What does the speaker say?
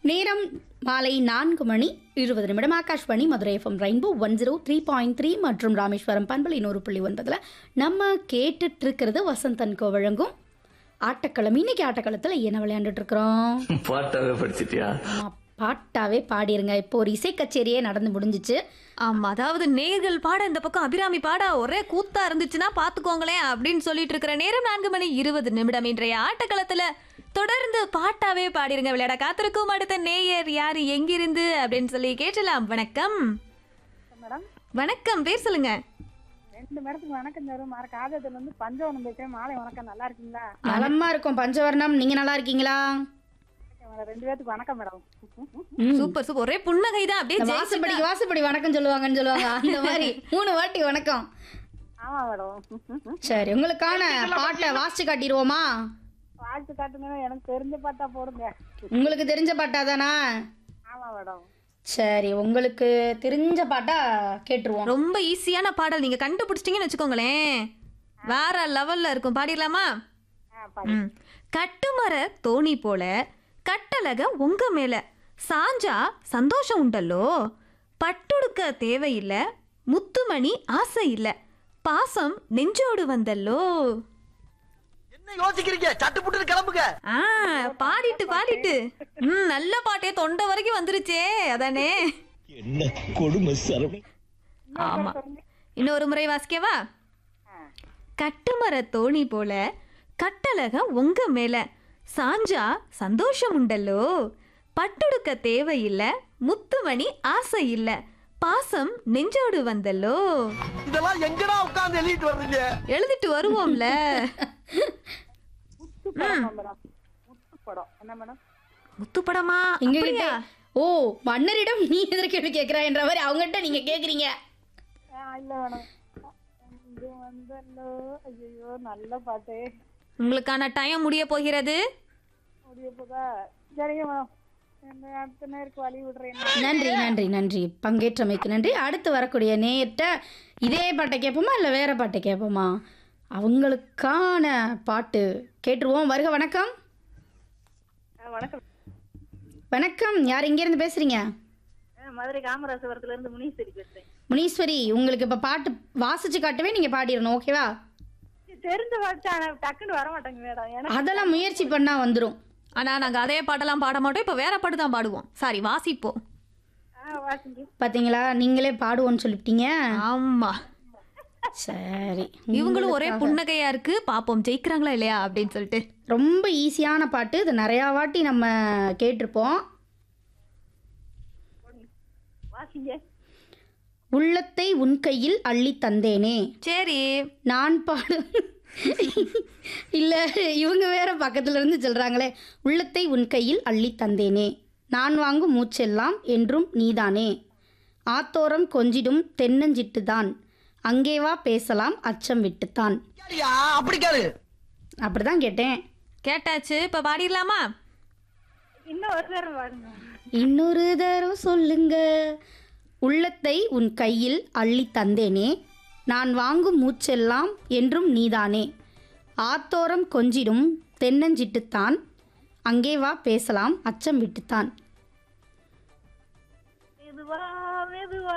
நேரம் மாலை நான்கு மணி இருபது நிமிடம் Akashvani Madurai FM rainbow one zero three point three மற்றும் ராமேஸ்வரம் பண்பலை நூறு புள்ளி ஒன்பதில் நம்ம கேட்டுட்டு இருக்கிறது வசந்தன் கோ வழங்கும் ஆட்டக்களம் இன்னைக்கு ஆட்டக்களத்தில் என்ன விளையாண்டுட்டு இருக்கிறோம் பாட்டாவே படிச்சிட்டியா ஆமா, பாட்டாவே பாடிருங்க இப்போ ஒரு இசை கச்சேரியே நடந்து முடிஞ்சிச்சு ஆமா அதாவது நேர்கள் பாட இந்த பக்கம் அபிராமி பாட ஒரே கூத்தா இருந்துச்சுன்னா பாத்துக்கோங்களேன் அப்படின்னு சொல்லிட்டு இருக்கிற நேரம் நான்கு மணி இருபது நிமிடம் இன்றைய ஆட்டக்களத்துல தொடர்ந்து பாட்டாவே பாடிருங்க விளையாட காத்திருக்கும் அடுத்த நேயர் யாரு எங்கிருந்து அப்படின்னு சொல்லி கேட்டலாம் வணக்கம் மேடம் வணக்கம் பேர் சொல்லுங்க ரெண்டு மேடத்துக்கு வணக்கம் தரும் மாற காதத்துல இருந்து பஞ்சவனம் பேசுறேன் மாலை வணக்கம் நல்லா இருக்கீங்களா நலமா இருக்கும் பஞ்சவர்ணம் நீங்க நல்லா இருக்கீங்களா மேடம், ரெண்டு பேத்துக்கு வணக்கம் மேடம் ம். சூப்பர் சூப்பர் ஒரே புன்னகை தான் அப்படியே இந்த ஜெயிச்சுட்டா. வாசப்படிக்கு வாசப்படி வணக்கம் சொல்லுவாங்கன்னு சொல்லுவாங்க அந்த மாதிரி மூணு வாட்டி வணக்கம் ஆமா மேடம் சரி உங்களுக்கான பாட்டை வாசிச்சு காட்டிடுவோமா வாழ்த்து காட்டுங்க எனக்கு தெரிஞ்ச பாட்டா போடுங்க உங்களுக்கு தெரிஞ்ச பாட்டா தானா ஆமா மேடம் சரி உங்களுக்கு தெரிஞ்ச பாட்டா கேட்டுருவோம் ரொம்ப ஈஸியான பாடல் நீங்க கண்டுபிடிச்சிட்டீங்கன்னு வச்சுக்கோங்களேன் வேற லெவல்ல இருக்கும் பாடிடலாமா ஆ பாரு ம். கட்டுமர தோணி போல கட்டழக உங்க மேல சாஞ்சா சந்தோஷம் உண்டல்லோ பட்டுடுக்க தேவையில்லை முத்துமணி ஆசை இல்ல பாசம் நெஞ்சோடு வந்தல்லோ என்ன யோசிக்கிறீங்க சட்டு புட்டு கிளம்புங்க ஆ பாடிட்டு பாடிட்டு ம் நல்ல பாட்டே தொண்டை வரைக்கும் வந்துருச்சே அதானே என்ன கொடுமை சரவணன் ஆமா இன்னொரு முறை வாசிக்கவா கட்டுமர தோணி போல கட்டழக உங்க மேல சாஞ்சா சந்தோஷம் உண்டல்லோ பட்டுடுக்க தேவையில்ல முத்துமணி ஆசை இல்ல பாசம் நெஞ்சோடு வந்தல்லோ இதெல்லாம் எங்கடா உட்கார்ந்து எழுதிட்டு வர்றீங்க எழுதிட்டு வருவோம்ல முத்து படம் மேடம் முத்து படம் என்ன மேடம் முத்து படமா எங்க அப்படியா? கிட்ட ஓ மன்னரிடம் நீ எதிர்கேள்வி கேட்கிறா என்ற மாதிரி அவங்ககிட்ட நீங்க கேக்குறீங்க ஆ, இல்ல மேடம் இது வந்தல்லோ ஐயோ நல்ல பாட்டு உங்களுக்கான டைம் முடிய போகிறது முடிய போதா சரிங்க மேடம் இந்த அடுத்த நேருக்கு வழி விடுறேன் நன்றி நன்றி நன்றி பங்கேற்றமைக்கு நன்றி அடுத்து வரக்கூடிய நேர்கிட்ட இதே பாட்டை கேட்போமா இல்லை வேற பாட்டை கேட்போமா அவங்களுக்கான பாட்டு கேட்டுருவோம் வருக வணக்கம் ஆ, வணக்கம் வணக்கம் யார் இங்கேருந்து பேசுறீங்க ஆ, மதுரை காமராசபுரத்துல இருந்து முனீஸ்வரி பேசுறேன் முனீஸ்வரி உங்களுக்கு இப்போ பாட்டு வாசிச்சு காட்டவே நீங்கள் பாடிடணும் ஓகேவா தெரிஞ்ச பாட்டு ஆனா டக்குன்னு வர மாட்டேங்க மேடம் எனக்கு அதெல்லாம் முயற்சி பண்ணால் வந்துடும் ஆனா நாங்க அதே பாட்டெல்லாம் பாட மாட்டோம் இப்ப வேற பாட்டு தான் பாடுவோம் சாரி வாசிப்போம் ஆ, வாசிங்க பார்த்தீங்களா நீங்களே பாடுவோன்னு சொல்லிவிட்டீங்க ஆமா சரி இவங்களும் ஒரே புன்னகையா இருக்கு பாப்போம் ஜெயிக்கிறாங்களா இல்லையா அப்படின்னு சொல்லிட்டு ரொம்ப ஈஸியான பாட்டு இது நிறையா வாட்டி நம்ம கேட்டிருப்போம் வாசிங்க உள்ளத்தை உன் கையில் அள்ளி தந்தேனே சரி நான் பாடு இல்லை இவங்க வேற பக்கத்துல இருந்து சொல்றாங்களே உள்ளத்தை உன் கையில் அள்ளி தந்தேனே நான் வாங்கும் மூச்செல்லாம் என்றும் நீதானே ஆத்தோரம் கொஞ்சிடும் தென்னஞ்சிட்டுதான் அங்கே வா பேசலாம் அச்சம் விட்டுத்தான் கேளியா அப்படி கேளு அப்படிதான் கேட்டேன் கேட்டாச்சு இப்ப பாடிடலாமா இன்னும் ஒரு நேரம் பாருங்க இன்னொரு தடவை சொல்லுங்க உள்ளத்தை உன் கையில் அள்ளி தந்தேனே நான் வாங்கும் மூச்செல்லாம் என்றும் நீதானே ஆத்தோரம் கொஞ்சிடும் தென்னஞ்சிட்டுத்தான் அங்கே வா பேசலாம் அச்சம் விட்டுத்தான் இதுவா